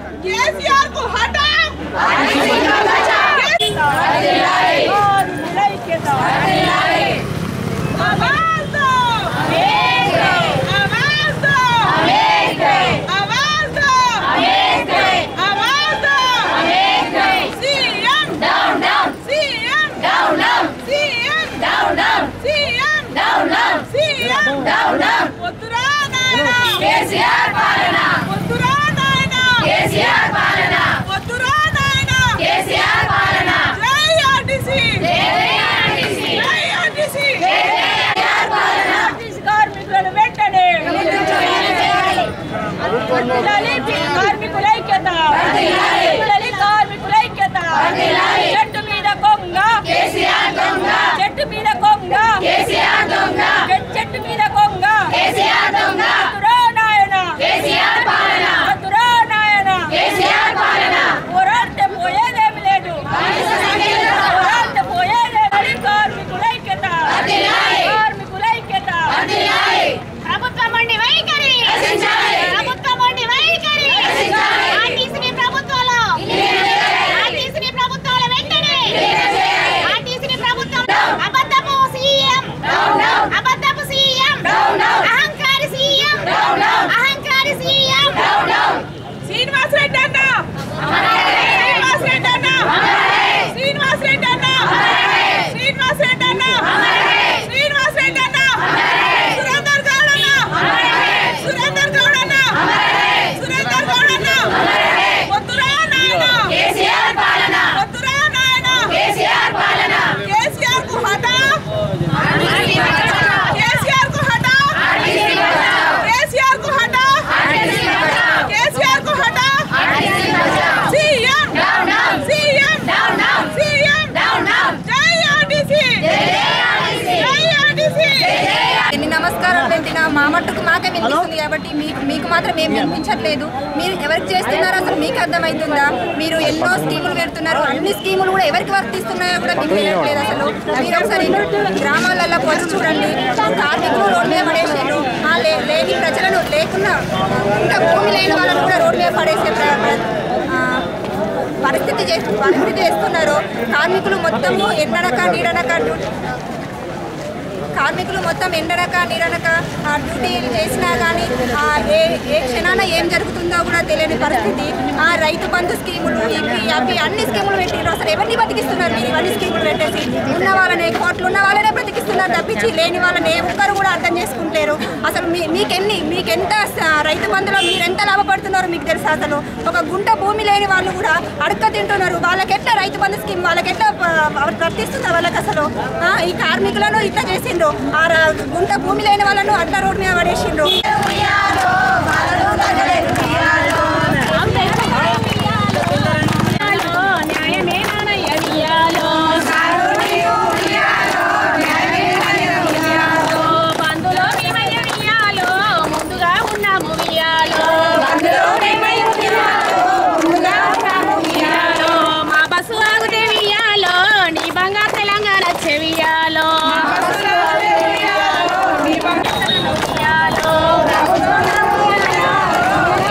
కేసీఆర్ కు హఠాం आवाज दो आवाज दो आवाज दो आवाज दो CM down down CM down down CM down down CM down down CM down down వద్దురా నాయనా కేసీఆర్ పాలన వద్దురా నాయనా కేసీఆర్ పాలన వద్దురా నాయనా కేసీఆర్ పాలన జై ఆర్టీసీ జై ఆర్టీసీ జై ఆర్టీసీ ఆర్టీసీ కార్మికులను వెంటనే వర్ధిల్లాలి కార్మికుల ఐక్యత వర్ధిల్లాలి కార్మికుల ఐక్యత చెట్టు మీద కొంగ కేసీఆర్ దొంగ చెట్టు మీద కొంగ కేసీఆర్ దొంగ చెట్టు మీద కొంగ కేసీఆర్ దొంగ వద్దురా నాయన కేసీఆర్ పాలన వద్దురా నాయన కేసీఆర్ పాలన పోరాడితే పోయేదేమి లేదు పోరాడితే పోయేదేమి కార్మికుల ఐక్యత కార్మికుల ఐక్యత ప్రభుత్వం ఉండి వైఖరి ప్రభుత్వం ఉండి వైఖరి ఆర్టీసీ ప్రభుత్వాలు ఆర్టీసీ ప్రభుత్వాల వెంటనే ఆర్టీసీ ప్రభుత్వం అబద్ధపు సీఎం అబద్ధపు సీఎం అహంకారి సీఎం అహంకారి సీఎం శ్రీనివాస్ రెడ్డి అన్న శ్రీనివాస్ రెడ్డి అన్న శ్రీనివాస్ రెడ్డి అన్న శ్రీనివాస్ రెడ్డి అన్న శ్రీనివాస్ రెడ్డి అన్న సురేందర్ గౌడ్ అన్న సురేందర్ గౌడ్ అన్న సురేందర్ గౌడ్ అన్న వద్దురా నాయన కేసీఆర్ పాలన వద్దురా నాయన కేసీఆర్ పాలన కేసీఆర్ కు హఠా కేసీఆర్ కు హఠా కేసీఆర్ కు హఠా కేసీఆర్ కు హఠా సీఎం సీఎం సీఎం జై ఆర్టీసీ జై ఆర్టీసీ ఎన్ని నమస్కారం పెట్టినా మా మట్టుకు మాకే వినిపిస్తుంది కాబట్టి మీకు మీకు మాత్రం ఏం వినిపించట్లేదు మీరు ఎవరికి చేస్తున్నారో అసలు మీకు అర్థమవుతుందా మీరు ఎన్నో స్కీములు పెడుతున్నారు అన్ని స్కీములు కూడా ఎవరికి వర్తిస్తున్నాయో కూడా మీకు తెలియట్లేదు అసలు మీరు ఒకసారి గ్రామాలలో పోసి చూడండి కార్మికులు రోడ్డు మీద పడేసారు ఆ లే- లేని ప్రజలను లేకున్నా ఇంకా భూమి లేని వాళ్ళని కూడా రోడ్డు మీద పడేసే ప్ర- ప్ర- ఆ, పరిస్థితి చేస్తు పరిస్థితి చేస్తున్నారు కార్మికులు మొత్తము ఎండనక నీడనక డ్యూ- కార్మికులు మొత్తం ఎండనక నీడనక ఆ డ్యూటీలు చేసినా కానీ ఆ ఏ ఏ క్షణాన ఏం జరుగుతుందో కూడా తెలియని పరిస్థితి ఆ రైతు బంధు స్కీములు ఇవి అవి అన్ని స్కీములు పెట్టినారు అసలు ఎవరిని బతికిస్తున్నారు మీరు ఇవన్నీ స్కీములు పెట్టేసి ఉన్న వాళ్ళని కోట్లు ఉన్న వాళ్ళనే బ్రతికిస్తున్నారు తప్పించి లేని వాళ్ళని ఏ ఒక్కరు కూడా అర్థం చేసుకుంటారు అసలు మీ మీకెన్ని మీకెంత స- రైతు బంధులో మీరు ఎంత లాభపడుతున్నారో మీకు తెలుసా అసలు ఒక గుంట భూమి లేని వాళ్ళు కూడా అడక్క తింటున్నారు వాళ్ళకి ఎట్లా రైతు బంధు స్కీమ్ వాళ్ళకి ఎట్లా ప- వర్తిస్తుందా వాళ్ళకి అసలు ఆ, ఈ కార్మికులను ఇట్లా చేసిండ్రు ఆ ర- గుంట భూమి లేని వాళ్ళను అడ్డ రోడ్డు మీద పడేసిండ్రు బంధులో మేమయ్య వియ్యాలో ముందుగా ఉన్నాము వియ్యాలో వియ్యాలో మా బస్సు ఆగితే వియ్యాలో నీ బంగారు తెలంగాణ చెవియాలో వియ్యాలో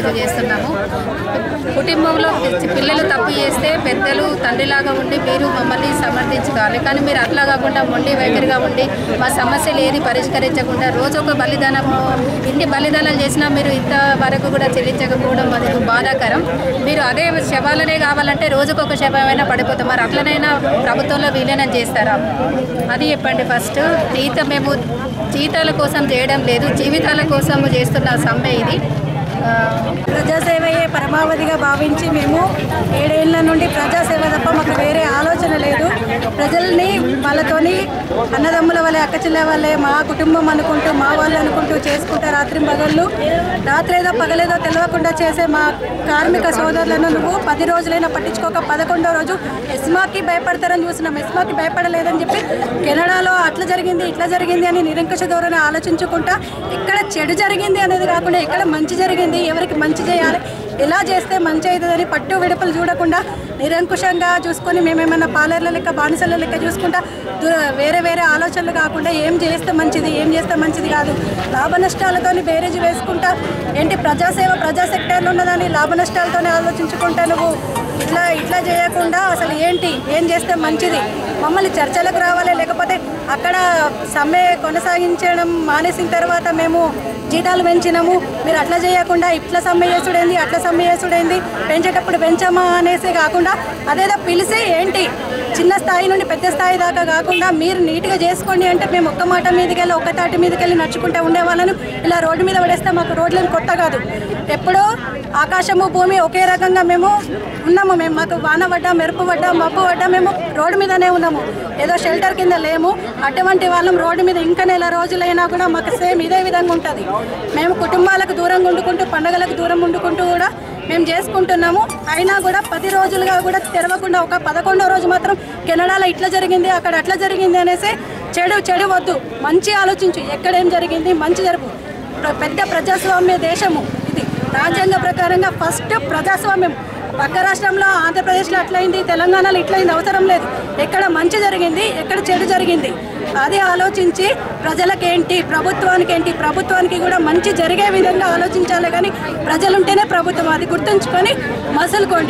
పాదయాత్రలు చేస్తున్నాము కుటుంబంలో పిల్లలు తప్పు చేస్తే పెద్దలు తండ్రిలాగా ఉండి మీరు మమ్మల్ని సమర్థించుకోవాలి కానీ మీరు అట్లా కాకుండా మొండి వైఖరిగా ఉండి మా సమస్యలు ఏది పరిష్కరించకుండా రోజు ఒక బలిదానం ఇన్ని బలిదానాలు చేసినా మీరు ఇంత వరకు కూడా చెల్లించకపోవడం అది బాధాకరం మీరు అదే శవాలనే కావాలంటే రోజుకొక శవమైనా పడిపోతాం మరి అట్లనైనా ప్రభుత్వంలో విలీనం చేస్తారా అది చెప్పండి ఫస్ట్ జీతం మేము జీతాల కోసం చేయడం లేదు జీవితాల కోసం చేస్తున్న సమ్మె ఇది ఆ, ప్రజాసేవయే పరమావధిగా భావించి మేము ఏడేళ్ల నుండి ప్రజాసేవ తప్ప మాకు వేరే ఆలోచన లేదు ప్రజల్ని వాళ్ళతోని అన్నదమ్ముల వల్లే అక్కచెల్లె వల్లే మా కుటుంబం అనుకుంటూ మా వాళ్ళు అనుకుంటూ చేసుకుంటా రాత్రి పగళ్ళు రాత్రేదో పగలేదో తెలియకుండా చేసే మా కార్మిక సోదరులను నువ్వు పది రోజులైనా పట్టించుకోక పదకొండో రోజు ఎస్మాకి భయపడతారని చూసినాం ఎస్మాకి భయపడలేదని చెప్పి కెనడాలో అట్లా జరిగింది ఇట్లా జరిగింది అని నిరంకుశ ధోరణి ఆలోచించుకుంటా ఇక్కడ చెడు జరిగింది అనేది కాకుండా ఇక్కడ మంచి జరిగింది ఎవరికి మంచి చేయాలి ఎలా చేస్తే మంచి అవుతుందని పట్టు విడుపులు చూడకుండా నిరంకుశంగా చూసుకొని మేమేమన్నా పార్లర్ల లెక్క బానిసల లెక్క చూసుకుంటా దు- వేరే వేరే ఆలోచనలు కాకుండా ఏం చేస్తే మంచిది ఏం చేస్తే మంచిది కాదు లాభ నష్టాలతోని బేరేజ్ వేసుకుంటా ఏంటి ప్రజాసేవ ప్రజా సెక్టర్లో ఉన్నదాన్ని లాభ నష్టాలతోనే ఆలోచించుకుంటా నువ్వు ఇట్లా ఇట్లా చేయకుండా అసలు ఏంటి ఏం చేస్తే మంచిది మమ్మల్ని చర్చలకు రావాలి లేకపోతే అక్కడ సమ్మె కొనసాగించడం మానేసిన తర్వాత మేము జీతాలు పెంచినాము మీరు అట్లా చేయకుండా ఇట్లా సమ్మె చేసుడేంది అట్లా సమ్మె చేసుడేంది పెంచేటప్పుడు పెంచమా అనేసి కాకుండా అదేదో పిలిచి ఏంటి చిన్న స్థాయి నుండి పెద్ద స్థాయి దాకా కాకుండా మీరు నీట్గా చేసుకోండి అంటే మేము ఒక్క మాట మీదకి వెళ్ళి ఒక్క తాటి మీదకి వెళ్ళి నడుచుకుంటూ ఉండేవాళ్ళను ఇలా రోడ్డు మీద పడేస్తే మాకు రోడ్లు కొత్త కాదు ఎప్పుడూ ఆకాశము భూమి ఒకే రకంగా మేము ఉన్నాము మేము మాకు వాన పడ్డా మెరుపు పడ్డా మబ్బు పడ్డా మేము రోడ్డు మీదనే ఉన్నాము ఏదో షెల్టర్ కింద లేము అటువంటి వాళ్ళం రోడ్డు మీద ఇంకా నెల రోజులైనా కూడా మాకు సేమ్ ఇదే విధంగా ఉంటుంది మేము కుటుంబాలకు దూరంగా ఉండుకుంటూ పండగలకు దూరం ఉండుకుంటూ కూడా మేము చేసుకుంటున్నాము అయినా కూడా పది రోజులుగా కూడా తెరవకుండా ఒక పదకొండో రోజు మాత్రం కెనడాలో ఇట్లా జరిగింది అక్కడ అట్లా జరిగింది అనేసి చెడు చెడు వద్దు మంచి ఆలోచించు ఎక్కడేం జరిగింది మంచి జరుపు ప్ర- పెద్ద ప్రజాస్వామ్య దేశము ఇది రాజ్యాంగ ప్రకారంగా ఫస్ట్ ప్రజాస్వామ్యం పక్క రాష్ట్రంలో ఆంధ్రప్రదేశ్లో అట్లయింది తెలంగాణలో ఇట్లయింది అవసరం లేదు ఎక్కడ మంచి జరిగింది ఎక్కడ చెడు జరిగింది అది ఆలోచించి ప్రజలకేంటి ప్రభుత్వానికి ఏంటి ప్రభుత్వానికి కూడా మంచి జరిగే విధంగా ఆలోచించాలి కానీ ప్రజలుంటేనే ప్రభుత్వం అది గుర్తుంచుకొని మసులుకోండి